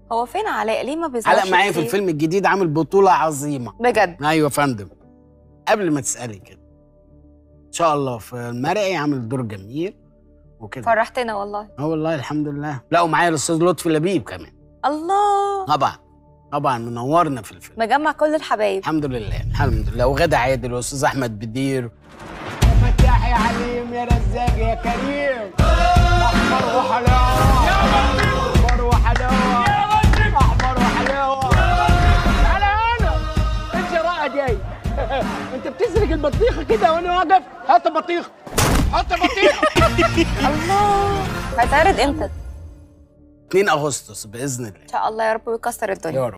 هو فين علاء ليه ما بيظهرش علاء معايا في كتير؟ الفيلم الجديد عامل بطوله عظيمه بجد ايوه يا فندم قبل ما تسالي كده ان شاء الله في المرئي عامل دور جميل وكده فرحتنا والله اه والله الحمد لله لا ومعايا الاستاذ لطفي لبيب كمان الله طبعا طبعا منورنا في الفيلم مجمع كل الحبايب الحمد لله الحمد لله وغادة عادل واستاذ احمد بدير يا فتاح يا عليم يا رزاق يا كريم احمر وحلاوه احمر وحلاوه احمر وحلاوه تعالى هنا انت يا رائع جاي انت بتسرق البطيخه كده وانا واقف هات البطيخه هات البطيخه الله هيتعرض امتى 2 اغسطس باذن الله ان شاء الله يا رب ويكسر الدنيا يا رب